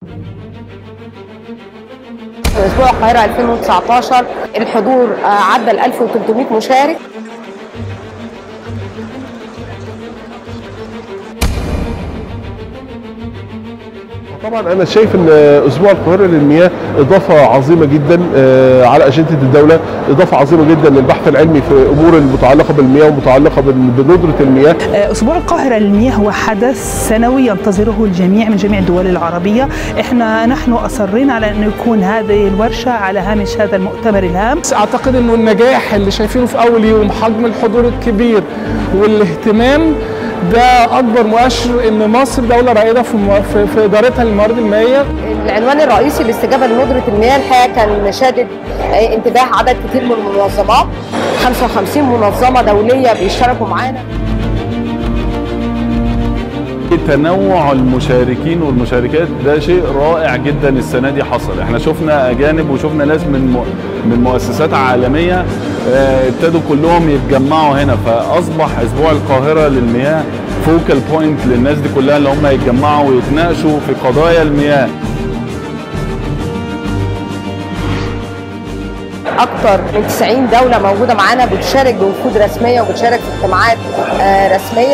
اسبوع القاهره 2019 الحضور آه، عدى ال 1300 مشارك طبعا انا شايف ان اسبوع القاهره للمياه اضافه عظيمه جدا آه، على اجنده الدوله اضافه عظيمه جدا للبحث العلمي في امور المتعلقه بالمياه ومتعلقه بال- بندره المياه أسبوع القاهرة للمياه هو حدث سنوي ينتظره الجميع من جميع الدول العربية إحنا نحن أصرينا على أن يكون هذه الورشة على هامش هذا المؤتمر الهام اعتقد انه النجاح اللي شايفينه في اول يوم حجم الحضور الكبير والاهتمام ده اكبر مؤشر ان مصر دوله رائده في م- في- في ادارتها للموارد المائيه العنوان الرئيسي الاستجابه لندره المياه الحقيقه كان شادد آه، انتباه عدد كتير من المنظمات 55 منظمه دوليه بيشتركوا معانا تنوع المشاركين والمشاركات ده شيء رائع جدا السنه دي حصل احنا شفنا اجانب وشفنا ناس من م- من مؤسسات عالميه آه، ابتدوا كلهم يتجمعوا هنا فاصبح اسبوع القاهره للمياه فوكال بوينت للناس دي كلها اللي هم يتجمعوا ويتناقشوا في قضايا المياه اكتر من 90 دوله موجوده معانا بتشارك بوفود رسميه وبتشارك في اجتماعات آه، رسميه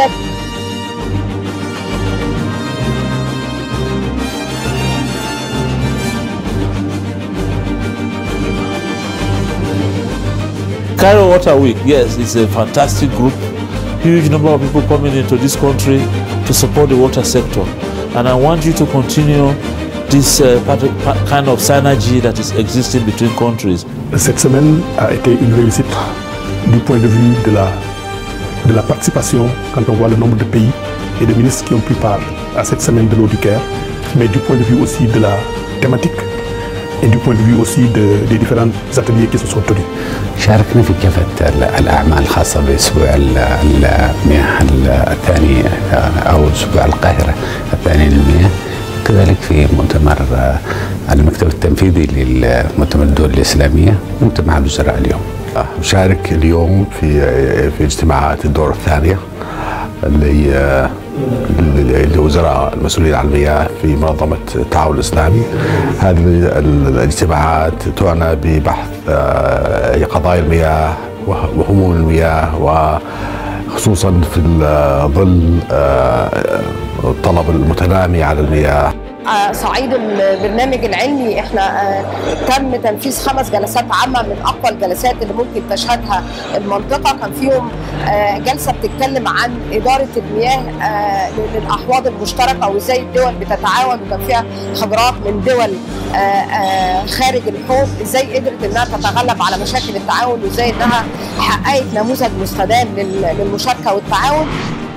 Cairo Water Week, yes, it's a fantastic group. Huge number of people coming into this country to support the water sector. And I want you to continue this uh, part of- pa- kind of synergy that is existing between countries. Cette semaine a été une réussite du point de vue de la, de la participation, quand on voit le nombre de pays et de ministres qui ont pris part à cette semaine de l'eau du Caire, mais du point de vue aussi de la thématique et du point de vue aussi de- des différents ateliers qui se sont tenus. شاركنا في كافة ال- الأعمال الخاصة بأسبوع ال- المياه ال- الثاني آه، أو أسبوع القاهرة الثاني للمياه كذلك في مؤتمر آه، المكتب التنفيذي للمؤتمر الدول الإسلامية مجتمع الوزراء اليوم أشارك اليوم في في اجتماعات الدورة الثانية اللي لوزراء المسؤولين عن المياه في منظمة التعاون الإسلامي هذه ال- الاجتماعات تعنى ببحث آه، قضايا المياه وه- وهموم المياه وخصوصا في ال- ظل آه، الطلب المتنامي على المياه آه، صعيد البرنامج العلمي احنا آه، تم تنفيذ خمس جلسات عامه من اقوى الجلسات اللي ممكن تشهدها المنطقه كان فيهم آه، جلسه بتتكلم عن اداره المياه آه، للاحواض المشتركه وازاي الدول بتتعاون وكان فيها خبرات من دول آه، آه، خارج الحوض ازاي قدرت انها تتغلب على مشاكل التعاون وازاي انها حققت نموذج مستدام لل- للمشاركه والتعاون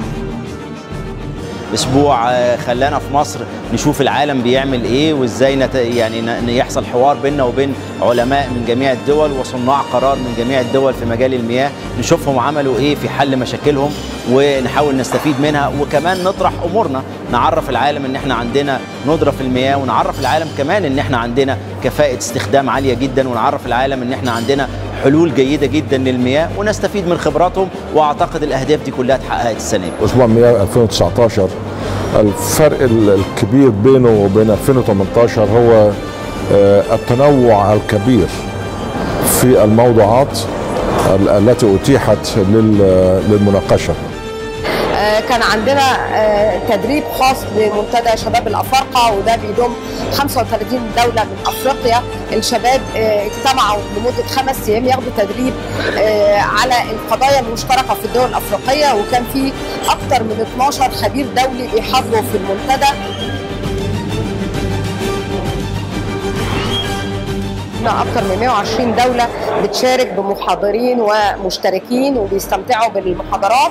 اسبوع آه، خلانا في مصر نشوف العالم بيعمل ايه وازاي نت... يعني ن- يحصل حوار بيننا وبين علماء من جميع الدول وصناع قرار من جميع الدول في مجال المياه نشوفهم عملوا ايه في حل مشاكلهم ونحاول نستفيد منها وكمان نطرح امورنا نعرف العالم ان احنا عندنا ندره في المياه ونعرف العالم كمان ان احنا عندنا كفاءه استخدام عاليه جدا ونعرف العالم ان احنا عندنا حلول جيده جدا للمياه ونستفيد من خبراتهم واعتقد الاهداف دي كلها اتحققت السنه دي اسبوع مياه 2019 الفرق ال- الكبير بينه وبين 2018 هو آه، التنوع الكبير في الموضوعات ال- التي اتيحت لل- للمناقشه آه، كان عندنا آه، تدريب خاص بمنتدى شباب الافارقه وده بيضم 35 دوله من افريقيا الشباب آه، اجتمعوا لمده خمس ايام ياخدوا تدريب آه، على القضايا المشتركه في الدول الافريقيه وكان في اكثر من 12 خبير دولي بيحاضروا في المنتدى عندنا اكثر من 120 دوله بتشارك بمحاضرين ومشتركين وبيستمتعوا بالمحاضرات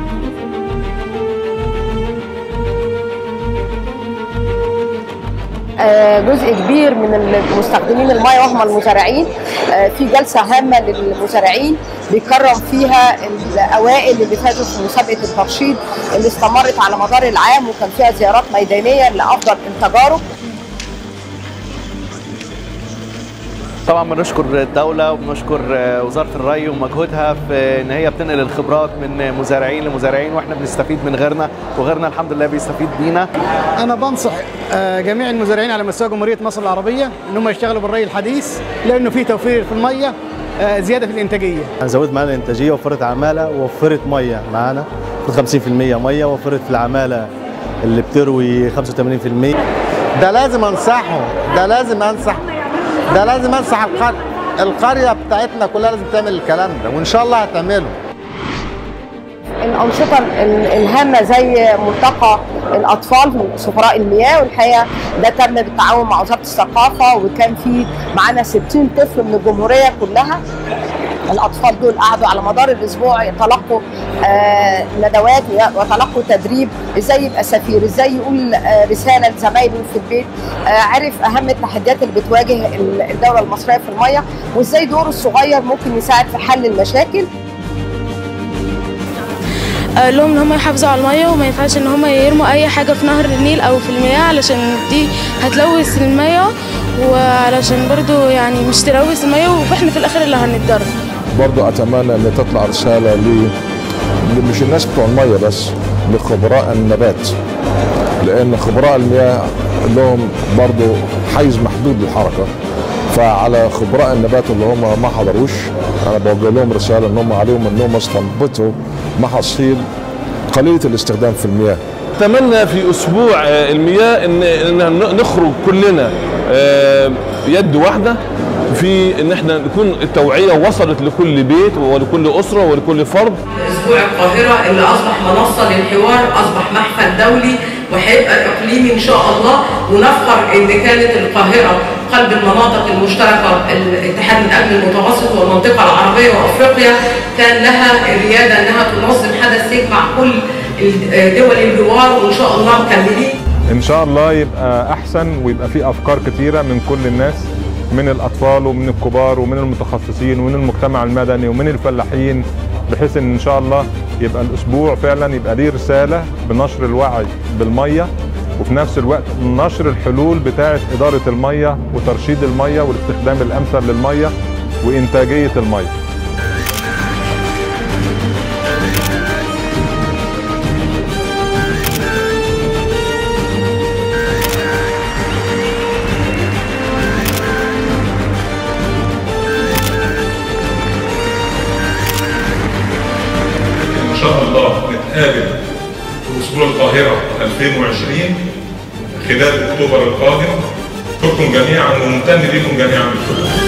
آه، جزء كبير من المستخدمين المياه وهم المزارعين آه، في جلسه هامه للمزارعين بيكرم فيها الاوائل اللي فازوا في مسابقه الترشيد اللي استمرت على مدار العام وكان فيها زيارات ميدانيه لافضل التجارب طبعا بنشكر الدولة وبنشكر وزارة الري ومجهودها في ان هي بتنقل الخبرات من مزارعين لمزارعين واحنا بنستفيد من غيرنا وغيرنا الحمد لله بيستفيد بينا. انا بنصح جميع المزارعين على مستوى جمهورية مصر العربية ان هم يشتغلوا بالري الحديث لانه في توفير في المية زيادة في الانتاجية. زودت معانا الانتاجية وفرت عمالة ووفرت مية معانا 50% مية وفرت في العمالة اللي بتروي 85% ده لازم انصحه ده لازم انصح ده لازم انصح القرية القرية بتاعتنا كلها لازم تعمل الكلام ده وان شاء الله هتعمله الأنشطة الهامة زي ملتقى الأطفال سفراء المياه والحقيقة ده تم بالتعاون مع وزارة الثقافة وكان في معانا 60 طفل من الجمهورية كلها الاطفال دول قعدوا على مدار الاسبوع يتلقوا آه ندوات وتلقوا تدريب ازاي يبقى سفير ازاي يقول آه رساله لزمايله في البيت آه عرف اهم التحديات اللي بتواجه الدوله المصريه في الميه وازاي دوره الصغير ممكن يساعد في حل المشاكل قال لهم ان هم يحافظوا على الميه وما ينفعش ان هم يرموا اي حاجه في نهر النيل او في المياه علشان دي هتلوث الميه وعلشان برضو يعني مش تلوث الميه واحنا في الاخر اللي هنتضرر برضو اتمنى ان تطلع رساله ل مش الناس بتوع الميه بس لخبراء النبات لان خبراء المياه لهم برضو حيز محدود للحركه فعلى خبراء النبات اللي هم ما حضروش انا بوجه لهم رساله ان هم عليهم انهم يستنبطوا محاصيل قليله الاستخدام في المياه اتمنى في اسبوع المياه ان ان نخرج كلنا يد واحده في ان احنا نكون التوعيه وصلت لكل بيت ولكل اسره ولكل فرد. اسبوع القاهره اللي اصبح منصه للحوار اصبح محفل دولي وهيبقى اقليمي ان شاء الله ونفخر ان كانت القاهره قلب المناطق المشتركه الاتحاد من اجل المتوسط والمنطقه العربيه وافريقيا كان لها الرياده انها تنظم حدث يجمع كل دول الجوار وان شاء الله مكملين. ان شاء الله يبقى احسن ويبقى في افكار كتيره من كل الناس من الاطفال ومن الكبار ومن المتخصصين ومن المجتمع المدني ومن الفلاحين بحيث ان ان شاء الله يبقى الاسبوع فعلا يبقى ليه رساله بنشر الوعي بالميه وفي نفس الوقت نشر الحلول بتاعه اداره الميه وترشيد الميه والاستخدام الامثل للميه وانتاجيه الميه. ان شاء الله نتقابل في اسبوع القاهره 2020 خلال اكتوبر القادم اشكركم جميعا وممتن لكم جميعا بالشكر